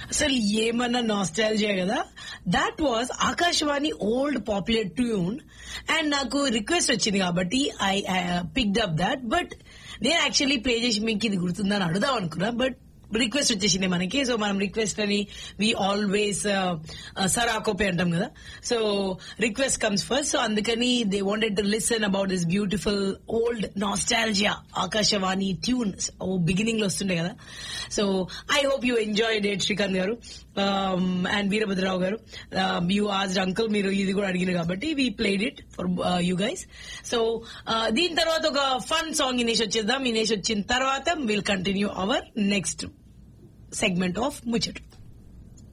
అసలు ఏమన్నా నాస్టాలజియా కదా that was Akashvani old popular tune and నాకు రిక్వెస్ట్ వచ్చింది కాబట్టి I picked up that but నేను యాక్చువల్లీ ప్లే చేసి మీకు ఇది గుర్తుందని అడుగుదాం అనుకున్నా బట్ రిక్వెస్ట్ వచ్చేసింది మనకి సో మనం రిక్వెస్ట్ అని వి ఆల్వేస్ సర్ ఆకోపే అంటాం కదా so request comes first so అందుకని they wanted to listen about this beautiful old nostalgia Akashvani tune ఓ బిగినింగ్ లో వస్తుండే కదా so I hope you enjoy that Srikanth garu and Veerabhadrarao గారు యూ ఆజ్ అంకుల్ మీరు ఇది కూడా అడిగిన కాబట్టి we played it for you guys so దీని తర్వాత ఒక ఫన్ సాంగ్ ఇనేష్ వచ్చేద్దాం ఇనేష్ వచ్చిన తర్వాత will continue our next segment of Muchatu.